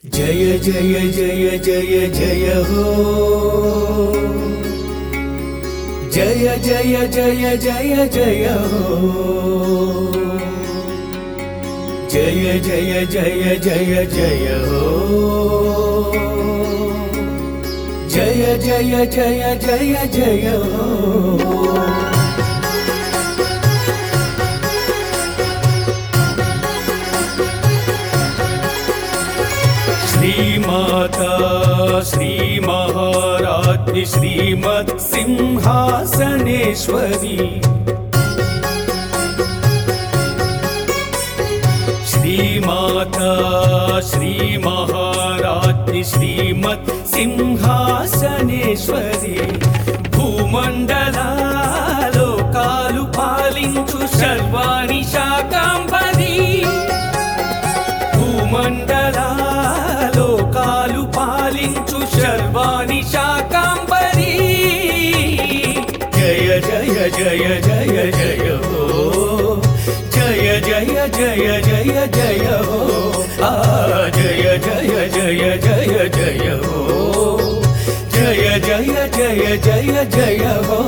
జయ జయ జయ జయ జయ హో జయ జయ జయ జయ జయ హో జయ జయ జయ జయ జయ హో జయ జయ జయ జయ జయ హో श्रीमाता श्रीमहाराज्ञि श्रीमत्सिंहासनेश्वरी श्रीमाता श्रीमहाराज्ञि श्रीमत्सिंहासनेश्वरी భూమండలాలోకాలు పాలించు శర్వాణి శాకాంబరీ భూమండలాలోకాలు పాలించు శర్వాణి శాకాంబరీ జయ జయ జయ జయ జయ హో జయ జయ జయ జయ జయ హో ఆ జయ జయ జయ జయ జయ హో జయ జయ జయ జయ జయ హో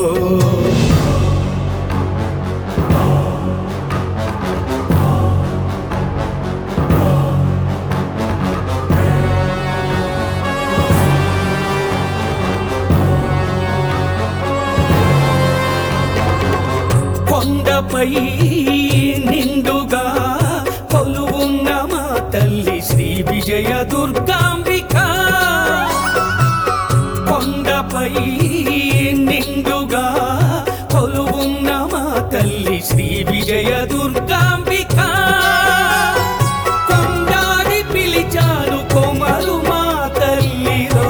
కొండపై నిండుగా కొలువున్న మా తల్లి శ్రీ విజయ దుర్గాంబిక కొండపై నిండుగా కొలువున్న మా తల్లి శ్రీ విజయ దుర్గాంబిక కొండారి పిలిచాను కొమరు మా తల్లిలో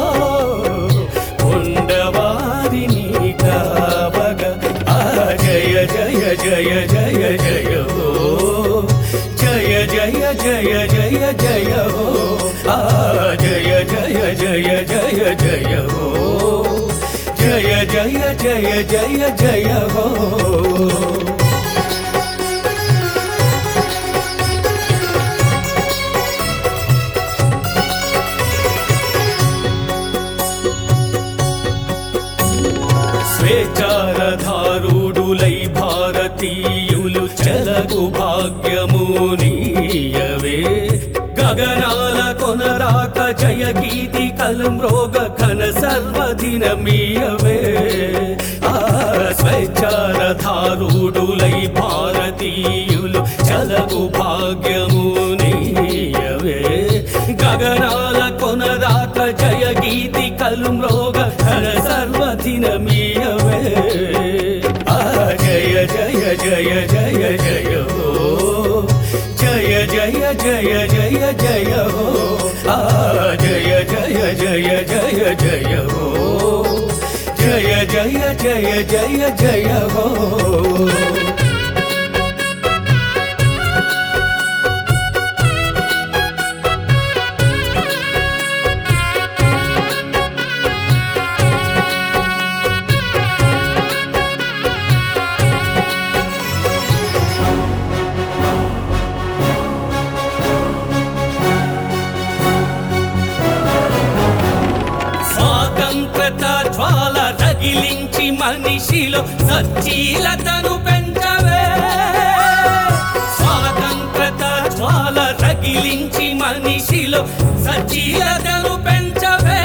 కొండవారిని కావగ ఆ జయ జయ జయ జయ జయ హో జయ జయ జయ జయ జయ హో ఆ జయ జయ జయ జయ జయ హో జయ జయ జయ జయ జయ హో స్వేచ్చారధారుడులై భారతీయులు చెలకు భాగ్యము నీయవే గగనాల కొనరాక జయ గీతి కలంరోగ ఘన సర్వదినమీయవే ఆ స్వేచ్చారధారుడులై భారతీయులు చెలకు భాగ్యము నీయవే గగనాల కొనరాక జయ గీతి కలుమ్రోగ ఘన సర్వదినమీయవే ఆ జయ జయ జయ జయ జయ హో జయ జయ జయ జయ జయ హో ఆ జయ జయ జయ జయ జయ హో జయ జయ జయ జయ జయ హో స్వాతంత్రత జ్వాల రగిలించి మనిషిలో సచ్చీలతను పెంచవే స్వాతంత్రత జ్వాల రగిలించి మనిషిలో సచ్చీలతను పెంచవే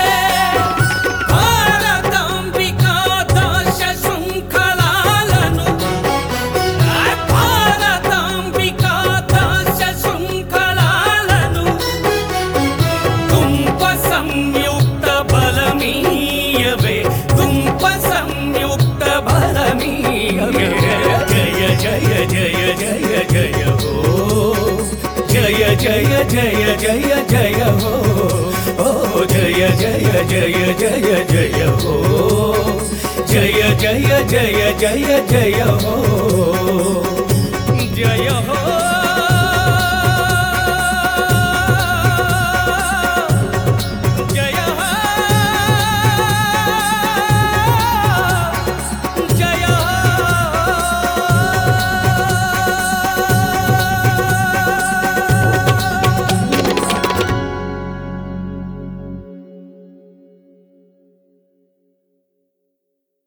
భారతాంబికా దాశ శృంఖలాలను భారతాంబికా దాశ శృంఖలాలను తుంప సంయుక్త బలమీయవే తుంప సంయుక్త బలమీయవే జయ జయ జయ జయ జయ హో జయ జయ జయ జయ జయ హో ఓ జయ జయ జయ జయ జయ హో జయ జయ జయ జయ జయ హో